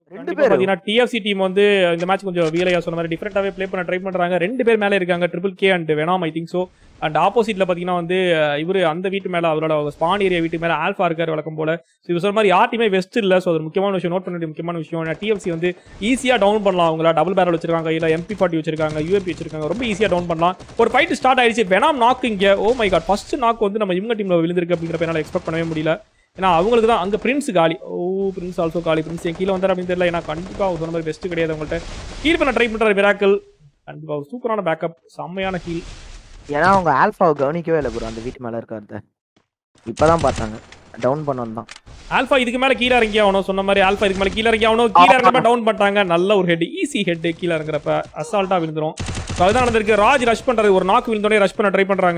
ரெண்டு கண்டிப்பா பேரும் பாத்தீங்கன்னா டிஎஃப்சி டீம் வந்து இந்த மேட்ச் கொஞ்சம் வீலையா சொன்ன மாதிரி டிஃப்ரெண்டாவே ப்ளே பண்ண ட்ரை பண்றாங்க ரெண்டு பேர் மேல இருக்காங்க ட்ரிபிள் கே அண்ட் வேணாம் ஐ திங்க் சோ அண்ட் ஆப்போசிட்ல பாத்தீங்கன்னா வந்து அஹ், இவரு அந்த வீட்டு மேல அவரோட ஸ்பான் ஏரியா வீட்டு மேல ஆல்ஃபா இருக்காரு வழக்கம் போல So, இவர் சொன்ன மாதிரி யார்ட்டுமே வெஸ்ட் இல்ல சோ அது ஒரு முக்கியமான விஷயம் நோட் பண்ண வேண்டிய முக்கியமான விஷயம் டிஎஃப்சி வந்து ஈஸியா டவுன் பண்ணலாம் அவங்கள டபுள் பேரல் வச்சிருக்காங்க இல்ல எம்பி ஃபார்ட்டி வச்சிருக்காங்க யூஎம்பி வச்சிருக்காங்க ரொம்ப ஈஸியா டவுன் பண்ணலாம் ஒரு ஃபைட் ஸ்டார்ட் ஆயிடுச்சு வேணாம் நாக் இங்க oh my God first knock வந்து நம்ம இவங்க டீம்ல விழுந்திருக்கு அப்படிங்கிற என்னால எக்ஸ்பெக்ட் பண்ணவே முடியல ஏன்னா அவங்களுக்கு தான் அங்க பிரின்ஸ் காலி ஓ பிரின்ஸ் ஆல்சோ காலி பிரின்ஸ் என் கீழே வந்தார் அப்படின்னு தெரியல ஏன்னா கண்டிப்பா அவர் சொன்ன மாதிரி பெஸ்ட் கிடையாது அவங்கள்ட்ட ஹீல் பண்ண ட்ரை பண்றாரு மிராக்கல் கண்டிப்பா ஒரு சூப்பரான பேக்கப் செம்மையான ஹீல் ஏன்னா அவங்க ஆல்ஃபாவை கவனிக்கவே இல்லை ப்ரோ அந்த வீட்டு மேல இருக்கிறத இப்பதான் பார்த்தாங்க டவுன் பண்ணணும் தான் ஆல்ஃபா இதுக்கு மேல கீழே இறங்கி ஆகணும் சொன்ன மாதிரி ஆல்ஃபா இதுக்கு மேல கீழே இறங்கி ஆகணும் கீழே இறங்கப்ப டவுன் பண்ணிட்டாங்க நல்ல ஒரு ஹெட் ஈஸி ஹெட் கீழே இறங்குறப்ப அசால்ட்டா விழுந்துரும் So அதுதான் நடந்திருக்கு ராஜ் ரஷ் பண்றாரு ஒரு நாக்கு விழுந்தோடனே ரஷ் பண்ண ட்ரை பண்றாங்க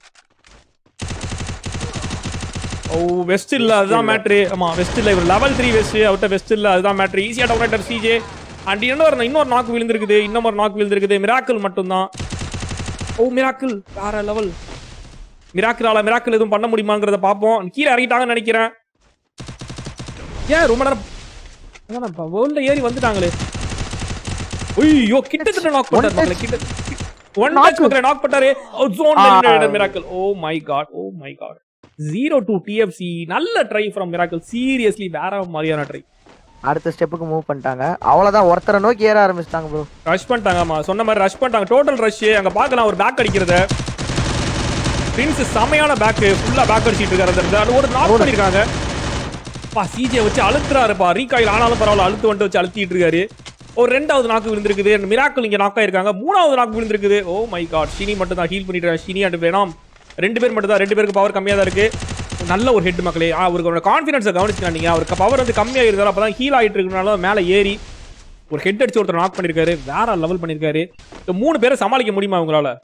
ஓ வெஸ்ட் இல்ல அதுதான் மேட்ரு ஆமா வெஸ்ட் இல்ல இவர் லெவல் த்ரீ வெஸ்ட் அவர்கிட்ட வெஸ்ட் இல்ல அதுதான் மேட்ரு ஈஸியா டவுன் ஆயிட்டார் சிஜே அண்ட் இன்னொரு இன்னொரு நாக்கு விழுந்திருக்குது இன்னொரு நாக்கு விழுந்திருக்குது மிராக்கிள் மட்டும்தான் ஓ மிராக்கிள் வேற லெவல் மிராக்கிளால மிராக்கிள் எதுவும் பண்ண முடியுமாங்கிறத பார்ப்போம் கீழே இறங்கிட்டாங்கன்னு நினைக்கிறேன் ஏன் ரொம்ப நேரம் அதான் வேர்ல்ட்ல ஏறி வந்துட்டாங்களே ஐயோ கிட்டத்தட்ட நாக் பண்ணாரு மக்களே கிட்ட ஒன் Knock. டச் மக்களே நாக் பண்ணாரு zone Ah. Miracle oh my God oh my God zero to TFC நல்ல ட்ரை ஃப்ரம் மிராக்கிள் சீரியஸ்லி வேற மாதிரியான ட்ரை அடுத்த ஸ்டெப்புக்கு மூவ் பண்ணிட்டாங்க அவ்வளவுதான் ஒருத்தரை நோக்கி ஏற ஆரம்பிச்சிட்டாங்க ப்ரோ ரஷ் பண்ணிட்டாங்க ஆமா சொன்ன மாதிரி ரஷ் பண்ணிட்டாங்க டோட்டல் ரஷ் அங்க பார்க்கலாம் ஒரு பேக் அடிக்கிறத பிரின்ஸ் செமையான பேக் ஃபுல்லா பேக் அடிச்சிட்டு இருக்காரு அந்த இடத்துல. அது ஒரு நாக் பண்ணிருக்காங்க பா சிஜே வச்சு அழுத்துறாருப்பா ரீகாயில் ஆனாலும் பரவாயில்ல அழுத்து வந்துட்டு வச்சு அழுத்திட்டு இருக்காரு ஒரு ரெண்டாவது நாக்கு விழுந்திருக்குது மிராக்கிள் இங்க நாக் ஆயிருக்காங்க மூணாவது நாக்கு விழுந்திருக்குது ஓ மை காட் ஷினி மட்டும் தான் ஹீல் பண்ணிட்டு இருக்காங்க. ஷினி அண்ட் வேணாம் ரெண்டு பேர் மட்டும் தான் ரெண்டு பேருக்கு பவர் கம்மியா தான் இருக்கு நல்ல ஒரு ஹெட் மக்களே ஆ, அவருக்கு கான்ஃபிடன்ஸை கவனிச்சுக்கலாம் நீங்க அவருக்கு பவர் வந்து கம்மியா இருந்தாலும் அப்பதான் ஹீல் ஆயிட்டு இருக்கனால மேல ஏறி ஒரு ஹெட் அடிச்சு ஒருத்தர் நாக் பண்ணிருக்காரு வேற லெவல் பண்ணிருக்காரு இந்த மூணு பேரை சமாளிக்க முடியுமா உங்களால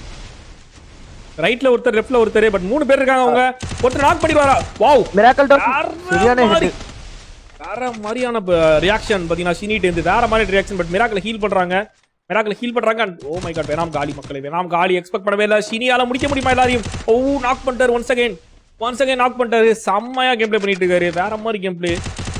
ரைட்ல ஒருத்தர் லெஃப்ட்ல ஒருத்தர் பட் மூணு பேர் இருக்காங்க அவங்க ஒருத்தர் நாக் பண்ணிடுவாரா வாவ் மிராக்கல் டவுன் சரியான வேற ஹெட் மாதிரி வேற மாதிரியான ரியாக்ஷன் பாத்தீங்கன்னா சினிட்டு இருந்து வேற மாதிரி ரியாக்ஷன் பட் மிராக்கில் ஹீல் பண்றாங்க மிராக்கில் ஹீல் பண்றாங்க ஓ மை காட் வேணாம் காலி மக்களே வேணாம் காலி எக்ஸ்பெக்ட் பண்ணவே இல்லை சினியால முடிக்க முடியுமா எல்லாரையும் ஓ நாக் பண்ணிட்டாரு once again once again knock பண்ணிட்டாரு செம்மையா கேம் ப்ளே பண்ணிட்டு இருக்காரு வேற மாதிரி கேம் ப்ளே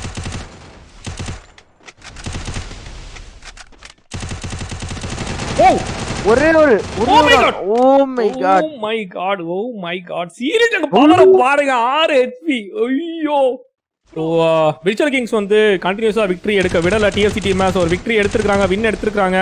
ஓ ஒரே ஒரு Oh my God. Oh my God oh my God oh my God serious அங்க பவர பாருங்க 6 ஹெச்பி ஐயோ ஸோ விர்ச்சுவல் கிங்ஸ் வந்து கண்டினியூஸா விக்டரி எடுக்க விடல டிஎஃப்சி டீம் ஸோ ஒரு விக்டரி எடுத்திருக்காங்க வின் எடுத்திருக்காங்க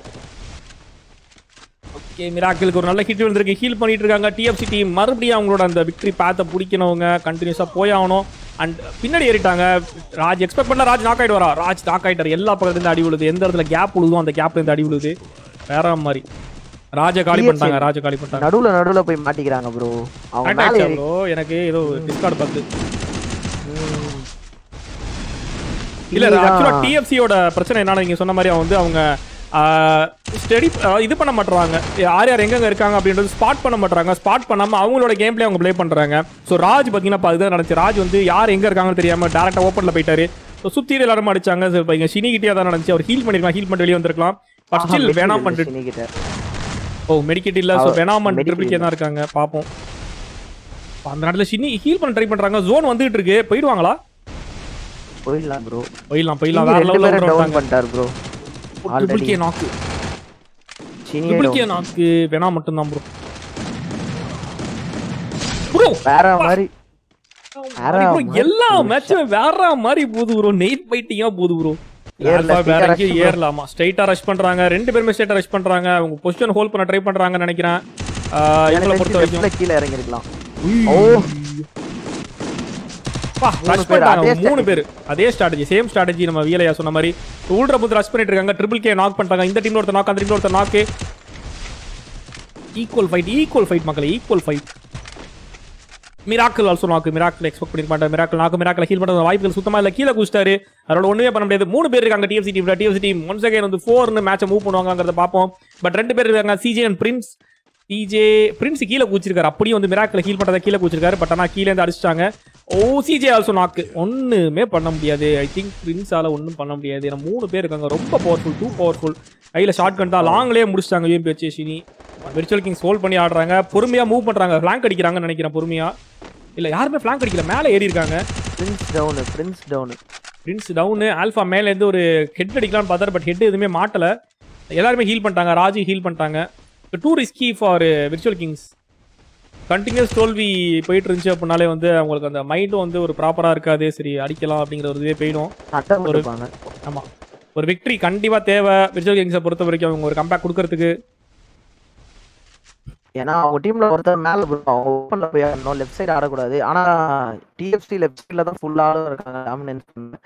ஓகே மிராக்கிளுக்கு ஒரு நல்ல ஹிட் வந்திருக்கு ஹீல் பண்ணிட்டு இருக்காங்க டிஎஃப்சி டீம் மறுபடியும் அவங்களோட அந்த விக்டரி பேத்தை பிடிக்கணவங்க கண்டினியூஸா போய் ஆகணும் அண்ட் பின்னாடி ஏறிட்டாங்க ராஜ் எக்ஸ்பெக்ட் பண்ண ராஜ் நாக் ஆயிட்டு வரா ராஜ் நாக் ஆயிட்டார் எல்லா பக்கத்துல இருந்து அடி விழுது எந்த இடத்துல கேப் விழுதோ அந்த கேப்ல இருந்து அடி விழுது வேற மாதிரி ராஜ காலி பண்ணிட்டாங்க ராஜ காலி பண்ணிட்டாங்க நடுவுல நடுவுல போய் மாட்டிக்கிறாங்க ப்ரோ அவங்க Contact மேல ஏறி ஆச்சா bro? எனக்கு ஏதோ டிஸ்கார்ட் பார்த்து இல்ல இதுதான். ஆக்சுவலா டிஎஃப்சியோட பிரச்சனை என்னன்னா நீங்க சொன்ன மாதிரி அவங்க வந்து அவங்க ஸ்டடி இது பண்ண மாட்டாங்க யார் யார் எங்கெங்க இருக்காங்க அப்படின்றது ஸ்பாட் பண்ண மாட்டாங்க ஸ்பாட் பண்ணாம அவங்களோட கேம் பிளே அவங்க ப்ளே பண்றாங்க ஸோ ராஜ் பாத்தீங்கன்னா இப்ப அதுதான் நடந்துச்சு ராஜ் வந்து யார் எங்க இருக்காங்கன்னு தெரியாம டேரக்டா ஓப்பன்ல போயிட்டாரு ஸோ சுத்தி எல்லாரும் அடிச்சாங்க So, இப்ப இங்க சினி கிட்டே தான் நடந்துச்சு அவர் ஹீல் பண்ணிருக்கலாம் ஹீல் பண்ணிட்டு வெளியே வந்திருக்கலாம் பட் ஆஹா, ஸ்டில் மெடிக்கல் வேணாம் இருக்கு பண்ணிட்டு சினிகிட்ட. ஓ மெடிக்கெட் இல்ல ஸோ அவ- வேணாம் medical ட்ரிபிள் கே இல்ல. தான் இருக்காங்க பார்ப்போம் அந்த நேரத்துல சினி ஹீல் பண்ண ட்ரை பண்றாங்க ஜோன் வந்துட்டு இருக்கு போயிடுவாங்களா போயிடலாம் ப்ரோ போயிடலாம் போயிடலாம் சினி வேற ரெண்டு லெவல்ல பேரும் டவுன் வந்துட்டாங்க பண்ணிட்டார் ப்ரோ ட்ரிபிள் already. கே நாக்கு சினியே ட்ரிபிள் கே down. நாக்கு வேணா மட்டும்தான் ப்ரோ ப்ரோ வேற மாதிரி வேற மாதிரி எல்லா ஒரு மேட்சும் வேற மாதிரி போகுது ப்ரோ நெயிட் பைட்டிங்கா போகுது ப்ரோ ஏறல, வேற straight ஆ எங்கேயும் rush bro. ஏறலாமா ஸ்ட்ரைட்டா ரஷ் பண்றாங்க ரெண்டு பேருமே ஸ்ட்ரைட்டா ரஷ் பண்றாங்க அவங்க பொசிஷன் ஹோல்ட் பண்ண ட்ரை பண்றாங்கன்னு நினைக்கிறேன் ஆஹ் இவங்கள எனக்கு பொறுத்த தெரிஞ்சு வரைக்கும் leftல கீழே இறங்கிருக்கலாம் ஓ ஓ பா மூணு ரஷ் பேர், பண்ணிட்டாங்க அதே மூணு பேர் அதே ஸ்ட்ராட்டஜி சேம் ஸ்ட்ராட்டஜி நம்ம வீலையா சொன்ன மாதிரி ஊல்ற புத்து ரஷ் பண்ணிட்டு இருக்காங்க ட்ரிபிள் கே நாக் பண்ணிட்டாங்க இந்த டீம்ல ஒருத்தர் நாக் அந்த டீம்ல ஒருத்தர் knock equal fight equal fight மக்களே equal fight miracle also knock miracle expect பண்ணிருக்க மாட்டாங்க மிராக்கிள் நாக்கு மிராக்கிள் ஹீல் பண்ற வாய்ப்புகள் சுத்தமா இல்ல கீழே குச்சிட்டாரு அதோட ஒண்ணுமே பண்ண முடியாது மூணு பேர் இருக்காங்க டிஎஃப்சி டீம்ல டிஎஃப்சி டீம் ஒன் செகண்ட் வந்து ஃபோர்னு மேட்சை மூவ் பண்ணுவாங்கங்கிறத பார்ப்போம் பட் ரெண்டு பேர் இருக்காங்க CJ and prince CJ prince கீழே குச்சிருக்காரு அப்படியே வந்து மிராக்கிள் ஹீல் பண்றதை கீழே குச்சிருக்காரு பட் ஆனா கீழே இருந்து அடிச்சிட்டாங்க ஓ சிஜே ஆல்சோ நாக்கு ஒண்ணுமே பண்ண முடியாது ஐ திங்க் பிரின்ஸால ஒன்றும் பண்ண முடியாது ஏன்னா மூணு பேர் இருக்காங்க ரொம்ப பவர்ஃபுல் டூ பவர்ஃபுல் கையில ஷார்ட் கன் தான் லாங்லேயே முடிச்சிட்டாங்க யூஎம்பி வச்சு ஷினி விர்ச்சுவல் கிங்ஸ் ஹோல்ட் பண்ணி ஆடுறாங்க பொறுமையா மூவ் பண்றாங்க ஃபிளாங்க் அடிக்கிறாங்கன்னு நினைக்கிறேன் பொறுமையா இல்ல யாருமே ஃபிளாங்க் அடிக்கல மேலே ஏறி இருக்காங்க prince down prince down prince down alpha மேலேருந்து ஒரு ஹெட் அடிக்கலாம்னு பார்த்தாரு பட் ஹெட் எதுவுமே மாட்டல எல்லாருமே ஹீல் பண்ணிட்டாங்க ராஜி ஹீல் பண்ணிட்டாங்க too risky for virtual kings continuous தோல்வி போயிட்டு இருந்துச்சு அப்படின்னாலே வந்து அவங்களுக்கு அந்த மைண்டும் வந்து ஒரு ப்ராப்பராக இருக்காது சரி அடிக்கலாம் அப்படிங்கிற ஒரு இதுவே போயிடும் சட்டை போட்டுப்பாங்க ஆமாம் ஒரு விக்ட்ரி கண்டிப்பாக தேவை விர்ச்சுவல் கிங்ஸை பொறுத்த வரைக்கும் அவங்க ஒரு கம்பேக் கொடுக்கறதுக்கு ஏன்னா அவங்க டீம்ல ஒருத்தர் மேல bro, அவங்க ஓப்பன்ல போய் ஆடணும் லெஃப்ட் சைடு ஆடக்கூடாது ஆனா டிஎஃப்சி லெஃப்ட் சைடுல தான் ஃபுல் ஆளும் இருக்காங்க dominance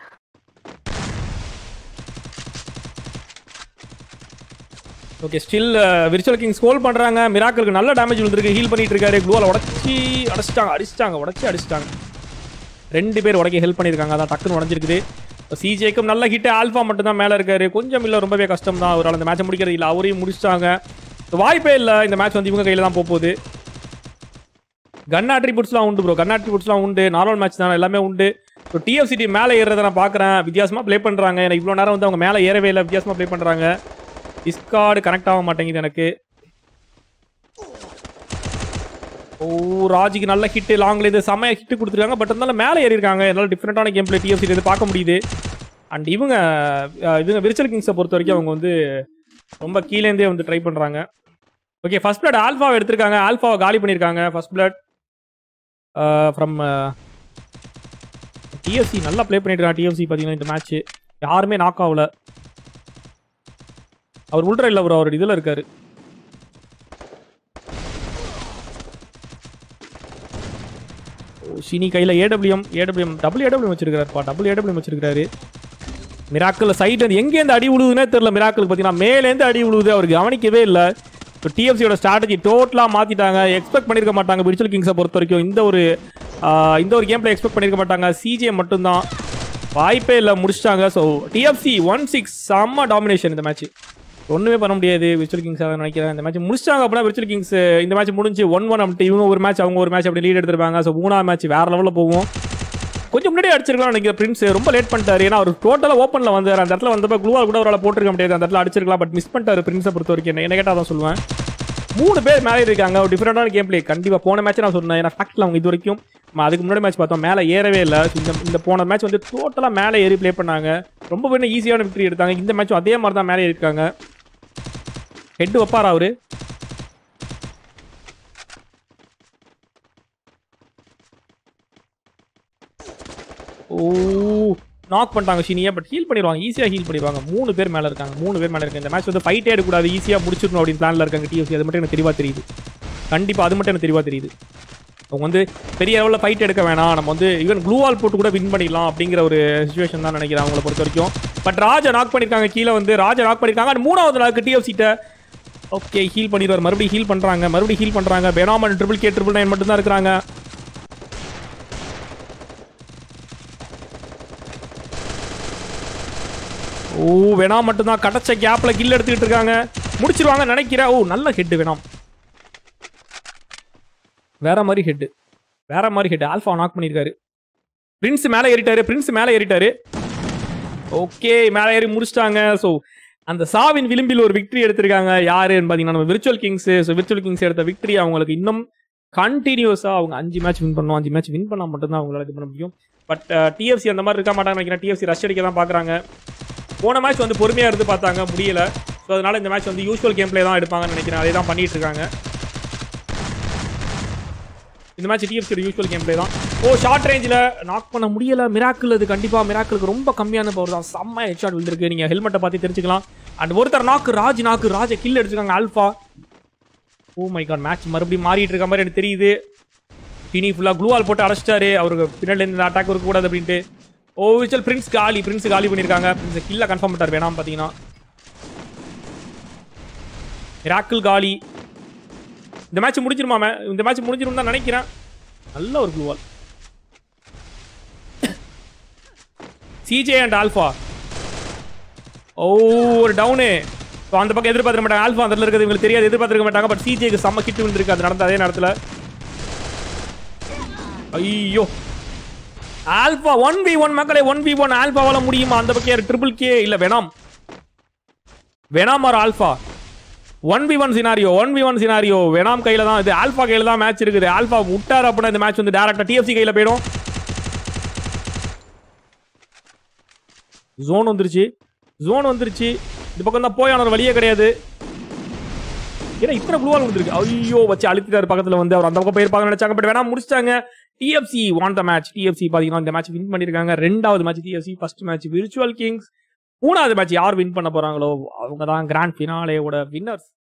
okay still virtual king ஸ்கோல் பண்ணுறாங்க மிராக்கலுக்கு நல்ல டேமேஜ் விழுந்திருக்கு ஹீல் பண்ணிட்டு இருக்காரு க்ளோவில் உடச்சி அடிச்சிட்டாங்க அடிச்சிட்டாங்க உடச்சி அடிச்சிட்டாங்க ரெண்டு பேர் உடைக்க ஹெல்ப் பண்ணியிருக்காங்க அதான் டக்குன்னு உடஞ்சிருக்குது சிஜேக்கும் நல்ல ஹிட் ஆல்ஃபா மட்டும் தான் மேலே இருக்காரு கொஞ்சம் இல்லை ரொம்பவே கஷ்டம் தான் அவரால் அந்த மேட்சை முடிக்கிறது இல்லை அவரையும் முடிச்சிட்டாங்க வாய்ப்பே இல்லை இந்த மேட்ச் வந்து இவங்க கையில் தான் போக போகுது கன் ஆட்ரிபியூட்ஸ்லாம் உண்டு ப்ரோ கன் ஆட்ரிபியூட்ஸ்லாம் உண்டு நார்மல் மேட்ச் தான் எல்லாமே உண்டு ஸோ டிஎஃப்சி டீம் மேலே ஏறுறதை நான் பார்க்குறேன் வித்தியாசமாக ப்ளே பண்ணுறாங்க எனக்கு இவ்வளோ நேரம் வந்து அவங்க மேலே ஏறவே இல்லை வித்தியாசமாக ப்ளே பண்ணுறாங்க டிஸ்கார்டு கனெக்ட் ஆக மாட்டேங்குது எனக்கு ஓ ராஜிக்கு நல்ல ஹிட் லாங்ல இது செமையா ஹிட் கொடுத்துருக்காங்க பட் இருந்தாலும் மேலே ஏறியிருக்காங்க என்னால் டிஃப்ரெண்டான கேம் பிளே டிஎஃப்சி இது பார்க்க முடியுது அண்ட் இவங்க அஹ், இவங்க விர்ச்சுவல் கிங்ஸை பொறுத்த வரைக்கும் அவங்க வந்து ரொம்ப கீழேந்தே வந்து ட்ரை பண்ணுறாங்க ஓகே ஃபர்ஸ்ட் பிளட் ஆல்ஃபாவை எடுத்திருக்காங்க ஆல்ஃபாவை காலி பண்ணியிருக்காங்க ஃபர்ஸ்ட் பிளட் ஃப்ரம் டிஎஃப்சி நல்லா ப்ளே பண்ணிட்டு இருக்காங்க டிஎஃப்சி பார்த்தீங்கன்னா இந்த மேட்ச் யாருமே நாக் ஆகல அவர் உள்ட்ரா இல்லை அவர் அவர் இதில் இருக்காரு ஓ, ஷினி கையில் ஏடபிள்யூஎம் ஏடபிள்யூஎம் டபுள் ஏடபிள்யூஎம் வச்சிருக்காருப்பா டபுள் ஏடபிள்யூஎம் வச்சிருக்காரு மிராக்கிள் சைடு வந்து எங்கேருந்து அடி விழுதுனே தெரியல மிராக்கிள் பார்த்தீங்கன்னா மேலேருந்து அடி விழுது அவர் கவனிக்கவே இல்லை இப்போ டிஎஃப்சியோட ஸ்ட்ராட்டஜி டோட்டலாக மாற்றிட்டாங்க எக்ஸ்பெக்ட் பண்ணியிருக்க மாட்டாங்க விர்ச்சுவல் கிங்ஸை பொறுத்த வரைக்கும் இந்த ஒரு ஆஹ், இந்த ஒரு கேம் பிளே எக்ஸ்பெக்ட் பண்ணியிருக்க மாட்டாங்க சிஜே மட்டும்தான் வாய்ப்பே இல்லை முடிச்சிட்டாங்க ஸோ டிஎஃப்சி ஒன் சிக்ஸ் செம்ம டாமினேஷன் இந்த மேட்ச் ஒன்றுமே பண்ண முடியாது விர்ச்சுவல் கிங்ஸ் நினைக்கிறேன் இந்த மேட்ச் முடிச்சிட்டாங்க அப்படின்னா விர்ச்சுவல் கிங்ஸ் இந்த மேட்ச் முடிஞ்சு ஒன் ஒன் அப்படின்ட்டு இவங்க ஒரு மேட்ச் அவங்க ஒரு மேட்ச் அப்படி லீட் எடுத்திருப்பாங்க ஸோ மூணாவது மேட்ச் வேற லெவலில் போகும் கொஞ்சம் முன்னாடி அடிச்சிருக்கலாம் நினைக்கிறேன் பிரின்ஸ் ரொம்ப லேட் பண்ணிட்டாரு ஏன்னா அவர் டோட்டலாக ஓப்பனில் வந்தார் அந்த இடத்துல வந்தப்போ குளூவால் கூட அவரால் போட்டிருக்க முடியாது அந்த இடத்துல அடிச்சிருக்கலாம் பட் மிஸ் பண்ணிட்டாரு பிரின்ஸை பொறுத்த வரைக்கும் என்ன என்ன கேட்டால் தான் சொல்லுவேன் மூணு பேர் மேலே இருக்காங்க ஒரு டிஃப்ரெண்டான கேம் பிளே கண்டிப்பாக போன மேட்ச் நான் சொன்னேன் ஏன்னா ஃபேக்டில் அவங்க இது வரைக்கும் நம்ம அதுக்கு முன்னாடி மேட்ச் பார்த்தோம் மேலே ஏறவே இல்லை So, இந்த இந்த போன மேட்ச் வந்து டோட்டலாக மேலே ஏறி ப்ளே பண்ணாங்க ரொம்ப வேணும் ஈஸியான விக்டரி எடுத்தாங்க இந்த மேட்சும் அதே மாதிரி தான் மேலே இருக்காங்க ஹெட் வைப்பாரா அவரு ஓ நாக் பண்ணிட்டாங்க ஷினியா பட் ஹீல் பண்ணிடுவாங்க ஈஸியாக ஹீல் பண்ணிடுவாங்க மூணு பேர் மேலே இருக்காங்க மூணு பேர் மேலே இருக்காங்க இந்த மேட்ச் வந்து ஃபைட்டே எடுக்கக்கூடாது ஈஸியாக முடிச்சிடணும் அப்படின்னு பிளானில் இருக்காங்க டிஎஃப்சி அது மட்டும் எனக்கு தெளிவாக தெரியுது கண்டிப்பாக அது மட்டும் எனக்கு தெளிவாக தெரியுது அவங்க வந்து பெரிய லெவலில் ஃபைட் எடுக்க வேணாம் நம்ம வந்து ஈவன் க்ளூ வால் போட்டு கூட வின் பண்ணிடலாம் அப்படிங்கிற ஒரு சுச்சுவேஷன் தான் நினைக்கிறேன் அவங்கள பொறுத்த வரைக்கும் பட் ராஜா நாக் பண்ணியிருக்காங்க கீழே வந்து ராஜா நாக் பண்ணியிருக்காங்க and மூணாவது நாளுக்கு டிஎஃப்சிட்ட ஓகே ஹீல் பண்ணிடுவார் மறுபடியும் ஹீல் பண்ணுறாங்க மறுபடியும் ஹீல் பண்ணுறாங்க phenomenon triple K triple nine மட்டும் தான் இருக்கிறாங்க ஓ வேணாம் மட்டும்தான் கடைச்ச கேப்ல கில் எடுத்துக்கிட்டு இருக்காங்க முடிச்சிருவாங்க நினைக்கிறேன் ஓ நல்ல ஹெட் வேணாம் வேற மாதிரி ஹெட் வேற மாதிரி ஹெட் ஆல்ஃபா நாக் பண்ணியிருக்காரு பிரின்ஸ் மேலே ஏறிட்டாரு பிரின்ஸ் மேலே ஏறிட்டாரு ஓகே மேலே ஏறி முடிச்சிட்டாங்க ஸோ அந்த சாவின் விளிம்பில் ஒரு விக்டரி எடுத்திருக்காங்க யாருன்னு பார்த்தீங்கன்னா நம்ம virtual kings so virtual kings எடுத்த விக்டரி அவங்களுக்கு இன்னும் கண்டினியூஸாக அவங்க அஞ்சு மேட்ச் வின் பண்ணணும் அஞ்சு மேட்ச் வின் பண்ணால் மட்டும்தான் அவங்களால இது பண்ண முடியும் பட் டிஎஃப்சி அந்த மாதிரி இருக்க மாட்டாங்க நினைக்கிறேன் டிஎஃப்சி ரஷ் அடிக்க தான் பார்க்குறாங்க போன மேட்ச் வந்து பொறுமையாக இருந்து பார்த்தாங்க முடியல ஸோ அதனால இந்த மேட்ச் வந்து யூஸ்வல் கேம் பிளே தான் எடுப்பாங்கன்னு நினைக்கிறேன் அதே தான் பண்ணிட்டு இருக்காங்க இந்த மேட்ச் டிஎஃப்சியோட யூஸ்வல் கேம் பிளே தான் ஓ ஷார்ட் ரேஞ்சில் நாக் பண்ண முடியல மிராக்கிள் அது கண்டிப்பாக மிராக்கிளுக்கு ரொம்ப கம்மியான பவர் தான் செம்ம ஹெட் ஷாட் விழுந்திருக்கு நீங்கள் ஹெல்மெட்டை பார்த்து தெரிஞ்சுக்கலாம் அண்ட் ஒருத்தர் நாக்கு ராஜ் நாக்கு ராஜை கில் எடுத்துருக்காங்க alpha oh my God match மறுபடியும் மாறிட்டு இருக்க மாதிரி எனக்கு தெரியுது டினி ஃபுல்லாக க்ளூவால் போட்டு அடைச்சிட்டாரு அவருக்கு பின்னாடி இருந்து அட்டாக் இருக்கக்கூடாது அப்படின்ட்டு ஓ விச்சல் பிரின்ஸ் காலி பிரின்ஸ் காலி பண்ணியிருக்காங்க பிரின்ஸ் கில்ல கன்ஃபார்ம் பண்ணிட்டார் வேணாம் பார்த்தீங்கன்னா மிராக்கிள் காலி இந்த மேட்ச் முடிஞ்சிருமா மே- இந்த மேட்ச் முடிஞ்சிரும் தான் நினைக்கிறேன் நல்ல ஒரு க்ளூவால் சிஜே அண்ட் ஆல்ஃபா ஓ ஒரு டவுனு ஸோ அந்த பக்கம் எதிர்பார்த்துக்க மாட்டாங்க ஆல்ஃபா அந்த இடத்துல இருக்கிறது இவங்களுக்கு தெரியாது எதிர்பார்த்துக்க மாட்டாங்க பட் சிஜேக்கு செம்ம கிட்டு விழுந்திருக்கு அது நடந்த அதே நேரத்தில் ஐயோ ஆல்பா ஒன் வி ஒன் மக்களே ஒன் வி ஒன் ஆல்பாவால முடியுமா அந்த பக்கம் ட்ரிபிள் கே இல்ல வேணாம் வேணாம் ஒரு alpha one v one scenario one v one scenario வேணாம் கையில தான் இது ஆல்பா கையில தான் மேட்ச் இருக்குது ஆல்பா விட்டார் அப்படின்னா இந்த மேட்ச் வந்து டேரக்டா டிஎஃப்சி கையில போயிடும் ஜோன் வந்துருச்சு ஜோன் வந்துருச்சு இந்த பக்கம் தான் போயான வழியே கிடையாது ஏன்னா இத்தனை ப்ளூவால் வந்துருக்கு ஐயோ வச்சு அழுத்திட்டாரு பக்கத்துல வந்து அவர் அந்த பக்கம் போயிருப்பாங்க நினைச்சாங்க பட் வேணா முடிச்சிட்டாங்க TFC won the match TFC பாத்தீங்கன்னா இந்த மேட்ச் வின் பண்ணிருக்காங்க ரெண்டாவது match TFC first match virtual kings மூணாவது மேட்ச் யார் வின் பண்ண போறாங்களோ அவங்க தான் கிராண்ட் ஃபினாலேயோட வின்னர்ஸ்